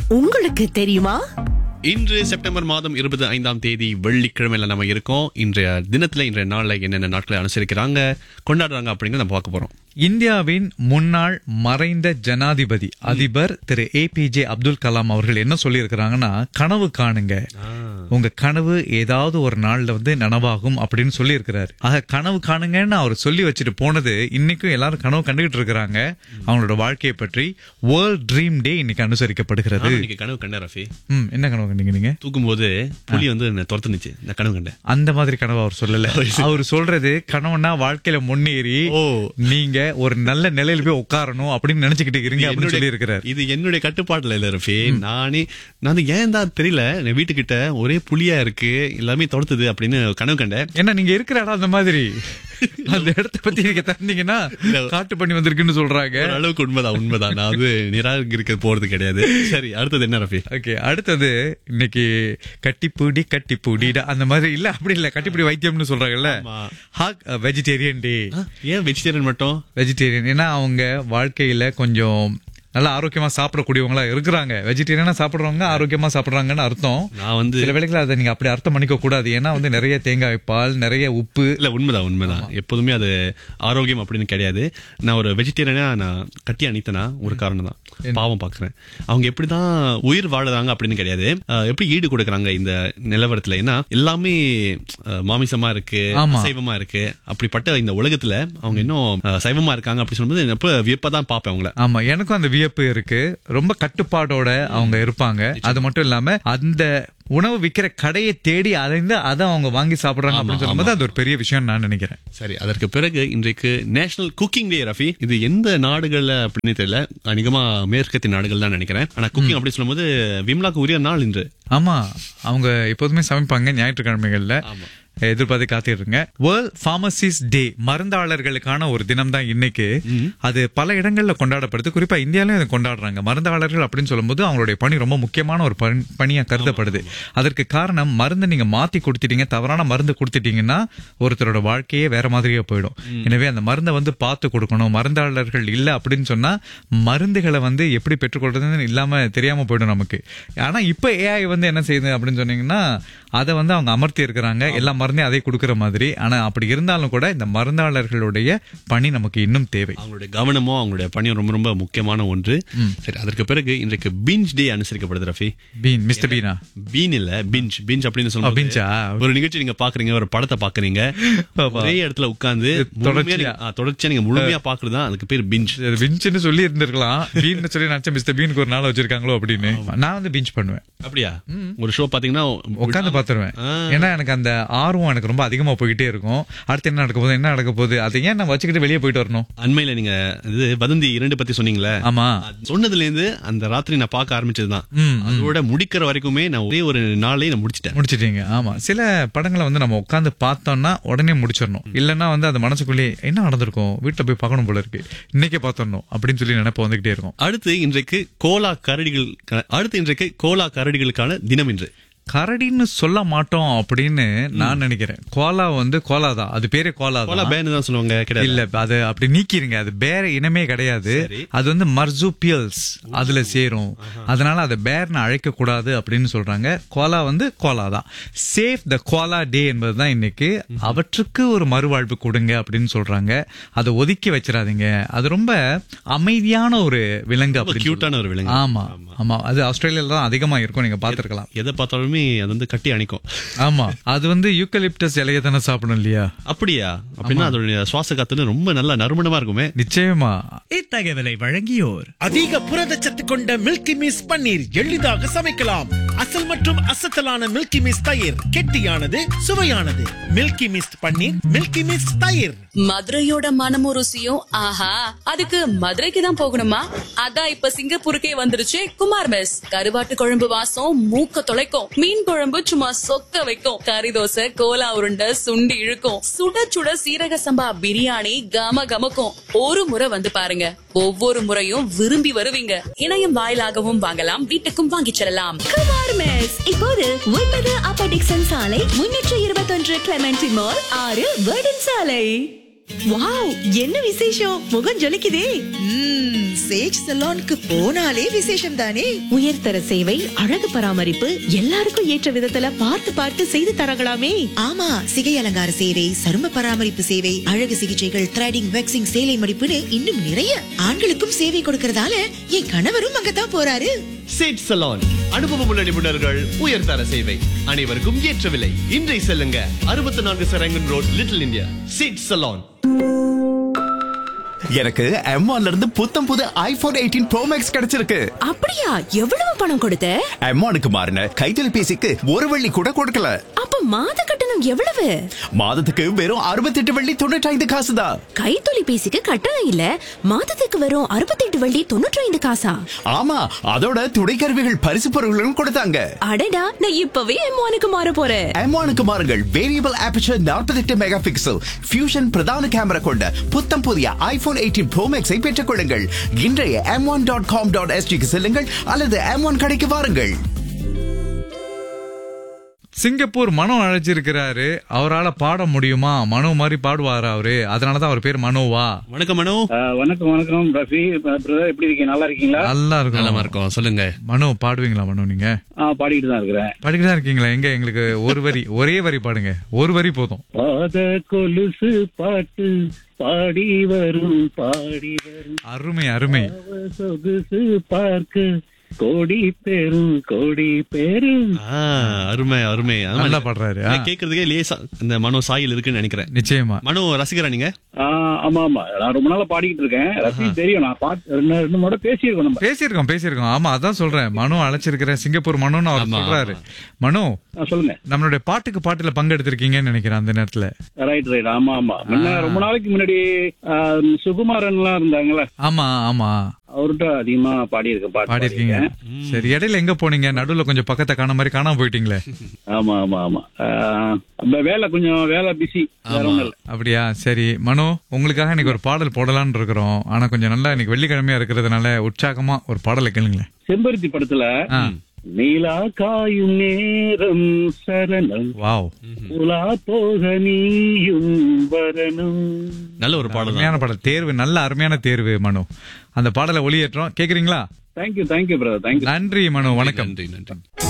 உங்களுக்கு தெரியுமா இன்று செப்டம்பர் மாதம் இருபது ஐந்தாம் தேதி வெள்ளிக்கிழமையில நம்ம இருக்கோம் இன்றைய தினத்துல இன்றைய நாள்ல என்னென்ன நாட்களை அனுசரிக்கிறாங்க கொண்டாடுறாங்க அப்படிங்கறத நம்ம பார்க்க போறோம் இந்தியாவின் முன்னாள் மறைந்த ஜனாதிபதி அதிபர் திரு ஏபிஜே அப்துல் கலாம் அவர்கள் என்ன சொல்லியிருக்கிறாங்கன்னா கனவு காணுங்க உங்க கனவு ஏதாவது ஒரு நாள்ல வந்து நனவாகும் அப்படின்னு சொல்லி இருக்கிறாரு ஆக கனவு காணுங்கன்னு அவர் சொல்லி வச்சுட்டு போனது இன்னைக்கும் எல்லாரும் கனவு கண்டுகிட்டு இருக்கிறாங்க அவங்களோட வாழ்க்கையை பற்றி வேர்ல்ட் ட்ரீம் டே இன்னைக்கு அனுசரிக்கப்படுகிறது நானும் இன்னைக்கு கனவு கண்டேன் ரஃபி ம் என்ன கனவு கண்டீங்க நீங்க தூக்கும்போது புலி வந்து என்ன துரத்துனுச்சு இந்த கனவு கண்டேன் அந்த மாதிரி கனவு அவர் சொல்லல அவர் சொல்றது கனவுனா வாழ்க்கையில முன்னேறி ஓ. நீங்க ஒரு நல்ல நிலையில போய் உட்காரணும் அப்படின்னு நினைச்சுக்கிட்டு இருங்க அப்படின்னு என்னுடைய- சொல்லி இருக்கிறார் இது என்னுடைய கட்டுப்பாட்டுல இல்ல ரஃபி நானே நான் வந்து ஏன் தான் தெரியல என் வீட்டுக்கிட்ட ஒரே புலியா இருக்கு எல்லாமே துரத்துது அப்படின்னு கனவு கண்டேன் ஏன்னா நீங்க இருக்கிற இடம் அந்த மாதிரி அந்த இடத்த பத்தி நீங்க தெரிஞ்சீங்கன்னா காட்டு பண்ணி வந்திருக்குன்னு சொல்றாங்க ஒரு அளவுக்கு உண்மைதான் உண்மைதான் நான் வந்து நிராகரிக்க போறது கிடையாது சரி அடுத்தது என்ன ரஃபி ஓகே அடுத்தது இன்னைக்கு கட்டிப்பூடி கட்டிப்பூடிடா அந்த மாதிரி இல்ல அப்படி இல்ல கட்டிப்பூடி வைத்தியம்னு சொல்றாங்கல்ல ஆமா. ஹாக் வெஜிடேரியன் டே ஏன் வெஜிடேரியன் மட்டும் வெஜிடேரியன் ஏன்னா அவங்க வாழ்க்கையில கொஞ்சம் நல்லா ஆரோக்கியமா சாப்பிடக்கூடியவங்களா இருக்கிறாங்க வெஜிடேரியனா சாப்பிடுறவங்க ஆரோக்கியமா சாப்பிடுறாங்கன்னு அர்த்தம் நான் வந்து சில வேளைகள் அதை நீங்க அப்படி அர்த்தம் பண்ணிக்க கூடாது ஏன்னா வந்து நிறைய தேங்காய் பால் நிறைய உப்பு இல்ல உண்மைதான் உண்மைதான் எப்போதுமே அது ஆரோக்கியம் அப்படின்னு கிடையாது நான் ஒரு வெஜிடேரியனா நான் கட்டி அணித்தனா ஒரு காரணம் தான் பாவம் பாக்குறேன் அவங்க எப்படிதான் உயிர் வாழுறாங்க அப்படின்னு கிடையாது அஹ், எப்படி ஈடு கொடுக்கறாங்க இந்த நிலவரத்துல ஏன்னா எல்லாமே அஹ், மாமிசமா இருக்கு ஆமா. சைவமா இருக்கு அப்படிப்பட்ட இந்த உலகத்துல அவங்க இன்னும் அஹ், சைவமா இருக்காங்க அப்படி சொல்லும்போது நான் எப்ப வியப்பதான் பார்ப்பேன் அவங்கள ஆமா எனக்கும் அந்த வியப்பு இருக்கு ரொம்ப கட்டுப்பாடோட அவங்க இருப்பாங்க அது மட்டும் இல்லாம அந்த உணவு விக்கிற கடையை தேடி அலைந்து அதை அவங்க வாங்கி சாப்பிடுறாங்க அப்படின்னு சொல்லும்போது அது ஒரு பெரிய விஷயம் நான் நினைக்கிறேன் சரி அதற்கு பிறகு இன்றைக்கு நேஷனல் குக்கிங் டே ரஃபி இது எந்த நாடுகள்ல அப்படின்னு தெரியல அநேகமா மேற்கத்திய நாடுகள் தான் நினைக்கிறேன் ஆனா குக்கிங் அப்படி சொல்லும்போது விம்லாக்கு உரிய நாள் இன்று ஆமா அவங்க எப்போதுமே சமைப்பாங்க ஞாயிற்றுக்கிழமைகள்ல ஆமா. எதிர்பார்த்து காத்திருங்க வேர்ல்ட் பார்மசிஸ் டே மருந்தாளர்களுக்கான ஒரு தினம் தான் இன்னைக்கு அது பல இடங்கள்ல கொண்டாடப்படுது குறிப்பா இந்தியாலயும் அதை கொண்டாடுறாங்க மருந்தாளர்கள் அப்படின்னு சொல்லும்போது அவங்களுடைய பணி ரொம்ப முக்கியமான ஒரு பணி- பணியா கருதப்படுது அதற்கு காரணம் மருந்து நீங்க மாத்தி கொடுத்துட்டீங்க தவறான மருந்து கொடுத்துட்டீங்கன்னா ஒருத்தரோட வாழ்க்கையே வேற மாதிரியே போயிடும் எனவே அந்த மருந்தை வந்து பார்த்து கொடுக்கணும் மருந்தாளர்கள் இல்ல அப்படின்னு சொன்னா மருந்துகளை வந்து எப்படி பெற்றுக்கொள்றதுன்னு இல்லாம தெரியாம போயிடும் நமக்கு ஆனா இப்ப ஏஐ வந்து என்ன செய்யுது அப்படின்னு சொன்னீங்கன்னா அதை வந்து அவங்க அமர்த்தி இருக்கிறாங்க எல்லா மருந்தையும் அதை கொடுக்கிற மாதிரி ஆனா அப்படி இருந்தாலும் கூட இந்த மருந்தாளர்களுடைய பணி நமக்கு இன்னும் தேவை அவங்களுடைய கவனமும் அவங்களுடைய பணியும் ரொம்ப ரொம்ப முக்கியமான ஒன்று சரி அதற்கு பிறகு இன்றைக்கு பிஞ்ச் டே அனுசரிக்கப்படுது ரஃபி பீன் மிஸ்டர் பீனா பீன் இல்ல பிஞ்ச் பிஞ்ச் அப்படின்னு ஓ, சொல்லும்போது பிஞ்சா? ஒரு நிகழ்ச்சி நீங்க பாக்குறீங்க ஒரு படத்தை பாக்குறீங்க ஆமா. ஒரே இடத்துல உட்கார்ந்து தொடர்ச்சியா. முழுமையா நீங்க- ஆ, தொடர்ச்சியா நீங்க முழுமையா பாக்குறது தான் அதுக்கு பேர் பிஞ்ச் பிஞ்சுன்னு சொல்லி இருந்திருக்கலாம் பீன் சொல்லி நினைச்சேன் மிஸ்டர் பீனுக்கு ஒரு நாள் வச்சிருக்காங்களோ அப்படின்னு நான் வந்து பிஞ்ச் பண்ணுவேன் அப்படியா ஒரு ஷோ பாத்தீங்கன்னா உட்காந்து பாத்துருவேன் ஆ. ஏன்னா எனக்கு அந்த ஆர்வம் எனக்கு ரொம்ப அதிகமா போய்கிட்டே இருக்கும் அடுத்து என்ன நடக்க போகுது என்ன நடக்க போகுது அதை ஏன் நான் வச்சுக்கிட்டு வெளியே போயிட்டு வரணும் அண்மையில நீங்க இது வதந்தி இரண்டு பத்தி சொன்னீங்களே ஆமா அது சொன்னதுல இருந்து அந்த ராத்திரி நான் பார்க்க ஆரம்பிச்சதுதான் ம், அதோட முடிக்கிற வரைக்குமே நான் ஒரே ஒரு நாளே நான் முடிச்சிட்டேன் முடிச்சிட்டீங்க ஆமா சில படங்களை வந்து நம்ம உட்காந்து பார்த்தோம்னா உடனே முடிச்சிடணும் இல்லைன்னா வந்து அது மனசுக்குள்ளேயே என்ன நடந்திருக்கும் வீட்டுல போய் பார்க்கணும் போல இருக்கு இன்னைக்கே பார்த்துடணும் அப்படின்னு சொல்லி நினைப்பு வந்துகிட்டே இருக்கும் அடுத்து இன்றைக்கு கோலா கரடிகள் அடுத்து இன்றைக்கு கோலா கரடிகளுக்கான தினம் இன்று கரடின்னு சொல்ல மாட்டோம் அப்படின்னு நான் நினைக்கிறேன் கோலா வந்து கோலா தான் அது பேரே கோலா கோலா தான் பேன் தான் சொல்லுவாங்க கிடையாது இல்ல அது அப்படி நீக்கிருங்க அது பேர இனமே கிடையாது சரி. அது வந்து மர்சூபியல்ஸ் அதுல சேரும் அதனால அதை பேர்னு அழைக்க கூடாது அப்படின்னு சொல்றாங்க கோலா வந்து கோலா தான் சேஃப் த கோலா டே என்பதுதான் இன்னைக்கு அவற்றுக்கு ஒரு மறுவாழ்வு கொடுங்க அப்படின்னு சொல்றாங்க அதை ஒதுக்கி வச்சிடாதீங்க அது ரொம்ப அமைதியான ஒரு விலங்கு ரொம்ப அப்படின்னு கியூட்டான ஒரு விலங்கு ஆமா ஆமா அது ஆஸ்திரேலியால தான் அதிகமா இருக்கும் நீங்க பாத்துருக்கலாம் எதை பார்த்தாலுமே அது வந்து கட்டி அணைக்கும் ஆமா அது வந்து யூக்கலிப்டஸ் இலைய தானே சாப்பிடும் இல்லையா அப்படியா அப்படின்னா அதோட சுவாச காத்துன்னு ரொம்ப நல்லா நறுமணமா இருக்குமே நிச்சயமா இத்தகவலை வழங்கியோர் அதிக புரதச்சத்து கொண்ட மில்கி மிஸ் பன்னீர் எளிதாக சமைக்கலாம் அசல் மற்றும் அசத்தலான மில்கி மிஸ் தயிர் கெட்டியானது சுவையானது milky mist paneer milky mist தயிர் மதுரையோட மனமும் ருசியும் ஆஹா அதுக்கு மதுரைக்கு தான் போகணுமா அதான் இப்ப சிங்கப்பூருக்கே வந்துருச்சு குமார் மெஸ் கருவாட்டு குழம்பு வாசம் மூக்க தொலைக்கும் மீன் குழம்பு சும்மா சொக்க வைக்கும் கறி தோசை கோலா உருண்டை சுண்டி இழுக்கும் சுட சுட சீரக சம்பா பிரியாணி கம கமக்கும் ஒரு முறை வந்து பாருங்க ஒவ்வொரு முறையும் விரும்பி வருவீங்க இணையம் வாயிலாகவும் வாங்கலாம் வீட்டுக்கும் வாங்கிச் செல்லலாம் குமார் மெஸ் இப்போது ஒன்பது அப்ப டிக்சன் சாலை முன்னூற்று இருபத்தொன்று கிளமெண்டி மால் ஆறு வேர்டன் சாலை வாவ் என்ன விசேஷம் முகம் ஜொலிக்குதே ம்ம், சேஜ் சலோனுக்கு போனாலே விசேஷம் தானே உயர்தர சேவை அழகு பராமரிப்பு எல்லாருக்கும் ஏற்ற விதத்துல பார்த்து பார்த்து செய்து தரங்களாமே ஆமா சிகை அலங்கார சேவை சரும பராமரிப்பு சேவை அழகு சிகிச்சைகள் த்ரெடிங் வெக்ஸிங் சேலை மடிப்புன்னு இன்னும் நிறைய ஆண்களுக்கும் சேவை கொடுக்கறதால என் கணவரும் அங்கதான் போறாரு சேட் சலான் அனுபவமுள்ள நிபுணர்கள் உயர்தர சேவை அனைவருக்கும் ஏற்ற விலை இன்றை செல்லுங்க அறுபத்தி நான்கு சரங்கன் ரோட் லிட்டில் இந்தியா சேட் சலான் எனக்கு M1 இருந்து புத்தம் புது ஐபோன் எயிட்டீன் ப்ரோ மேக்ஸ் கிடைச்சிருக்கு அப்படியா எவ்வளவு பணம் கொடுத்த M1க்கு மாறின கைத்தொலைபேசிக்கு ஒரு வெள்ளி கூட கொடுக்கல அப்ப மாத கட்டணம் எவ்வளவு மாதத்துக்கு வெறும் அறுபத்தெட்டு வெள்ளி தொண்ணூற்றி ஐந்து காசு தான் கைத்தொலைபேசிக்கு கட்டணம் இல்ல மாதத்துக்கு வரும் அறுபத்தெட்டு வள்ளி தொண்ணூற்றி ஐந்து காசா ஆமா அதோட துணைக்கருவிகள் பரிசு பொருட்களும் கொடுத்தாங்க அடடா நான் இப்பவே எம்மானுக்கு மாற போறேன் M1க்கு மாறுங்கள் variable aperture 48 mega pixel fusion பிரதான கேமரா கொண்ட புத்தம் புதிய ஐபோன் எயிட்டீன் ப்ரோ மேக்ஸை பெற்றுக் கொள்ளுங்கள் இன்றைய M one dot com dot எஸ்டிக்கு செல்லுங்கள் அல்லது எம் ஒன் கடைக்கு வாருங்கள் சிங்கப்பூர் மனோ அழைச்சிருக்கிறாரு அவரால பாட முடியுமா மனோ மாதிரி பாடுவாரா அவரு அதனாலதான் அவர் பேர் மனோவா வணக்கம் மனோ ஆஹ் வணக்கம் வணக்கம் ரஃபி பிரதர் எப்படி இருக்கீங்க நல்லா இருக்கீங்களா நல்லா நலமா இருக்கும் இருக்கோம் சொல்லுங்க மனோ பாடுவீங்களா மனோ நீங்க ஆ பாடிட்டு தான் இருக்கிறேன் பாடிக்கிட்டு தான் இருக்கீங்களா எங்க எங்களுக்கு ஒரு வரி ஒரே வரி பாடுங்க ஒரு வரி போதும் பாத கொலுசு பாட்டு பாடி வரும் பாடி வரும் அருமை அருமை அவ சொகுசு பார்க்க கோடி பெரும் கோடி பெரும் ஆ, அருமை அருமை ஆமா, நல்லா பாடுறாரு ஆ, இதை கேட்கறதுக்கே லேசா இந்த மனோ சாயில் இருக்குன்னு நினைக்கிறேன் நிச்சயமா மனோ ரசிகரா நீங்க ஆஹ் ஆமா ஆமா நான் ரொம்ப நாளா பாடிக்கிட்டு இருக்கேன் ரஃபி தெரியும் நான் பாத்து ரெண்டு ரெண்டு முறை பேசியிருக்கோம் நம்ம பேசியிருக்கோம் பேசியிருக்கோம் ஆமா அதான் சொல்றேன் மனோ அழைச்சிருக்கிறேன் சிங்கப்பூர் மனோன்னு அவர் ஆமா, சொல்றாரு மனோ ஆ, சொல்லுங்க நம்மளுடைய பாட்டுக்கு பாட்டுல பங்கெடுத்திருக்கீங்கன்னு நினைக்கிறேன் அந்த நேரத்துல ரைட் ரைட் ஆமா ஆமா முன்ன ரொம்ப நாளைக்கு முன்னாடி ஆஹ், சுகுமாரன் எல்லாம் இருந்தாங்கல்ல ஆமா ஆமா அவர்கிட்ட அதிகமா பாடியிருக்கேன் பாட்டு பாடியிருக்கீங்க பாடியிருக்கேன். சரி இடையில எங்க போனீங்க நடுவுல கொஞ்சம் பக்கத்தை காண மாதிரி காணாம போயிட்டீங்களே ஆமா ஆமா ஆமா ஆஹ், அப்ப வேலை கொஞ்சம் வேலை பிஸி வேற ஒண்ணும் இல்ல அப்படியா சரி மனோ உங்களுக்காக இன்னைக்கு ஒரு பாடல் போடலாம்னு இருக்கிறோம் ஆனா கொஞ்சம் நல்லா இன்னைக்கு வெள்ளிக்கிழமையா இருக்கிறதுனால உற்சாகமா ஒரு பாடலை கேளுங்களேன் செம்பருத்தி படத்துல ஆ. நீலா காயும் நேரம் சரணம் வாவ் உலா போக நீயும் வரணும் நல்ல ஒரு பாடல் அருமையான பாடல் தேர்வு நல்ல அருமையான தேர்வு மனோ அந்த பாடலை ஒளியேற்றோம் கேக்குறீங்களா தேங்க்யூ தேங்க்யூ பிரதர் தேங்க்யூ நன்றி மனோ வணக்கம் நன்றி நன்றி